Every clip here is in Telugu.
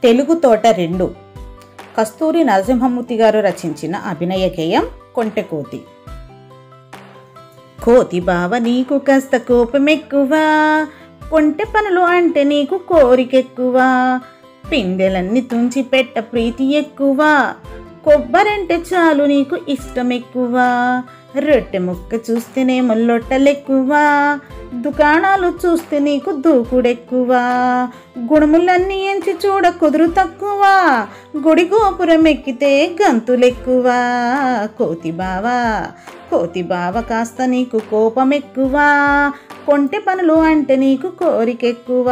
తెలుగు తోట రెండు కస్తూరి నరసింహమూర్తి గారు రచించిన అభినయ గేయం కొంటెకోతి కోతి బావ నీకు కాస్త కోపమెక్కువ కొంటె పనులు అంటే నీకు కోరికెక్కువ పిందెలన్నీ తుంచి పెట్ట ప్రీతి ఎక్కువ కొబ్బరంటే చాలు నీకు ఇష్టం ఎక్కువ రొట్టె ముక్క చూస్తేనేమో లొట్టలెక్కువ దుకాణాలు చూస్తే నీకు దూకుడెక్కువ గుణములన్నీ ఎంచి చూడ కుదురు తక్కువ గుడి గోపురం ఎక్కితే గంతులెక్కువ కోతి బావా కోతి బావ కాస్త నీకు కోపం ఎక్కువ కొంటె పనులు అంటే నీకు కోరికెక్కువ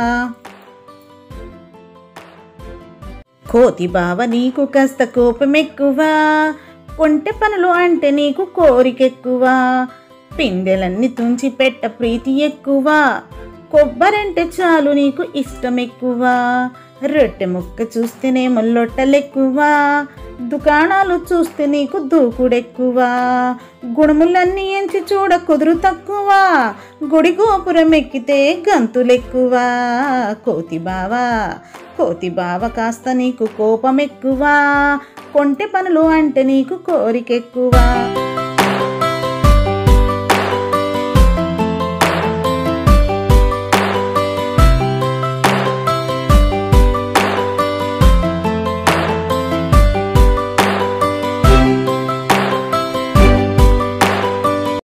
కోతి బావ నీకు కాస్త కోపం ఎక్కువ కొంటె పనులు అంటే నీకు కోరికెక్కువ పిందెలన్నీ తుంచి పెట్ట ప్రీతి ఎక్కువ కొబ్బరంటే చాలు నీకు ఇష్టం ఎక్కువ రొట్టె ముక్క చూస్తేనేమో లొట్టలెక్కువ దుకాణాలు చూస్తే నీకు దూకుడెక్కువ గుణములన్నీ ఎంచి చూడ కుదురు తక్కువ గుడి గోపురం ఎక్కితే గంతులెక్కువ కోతి బావా కోతి బావ కాస్త నీకు కోపం ఎక్కువ కొంటె పనులు అంటే నీకు కోరికెక్కువ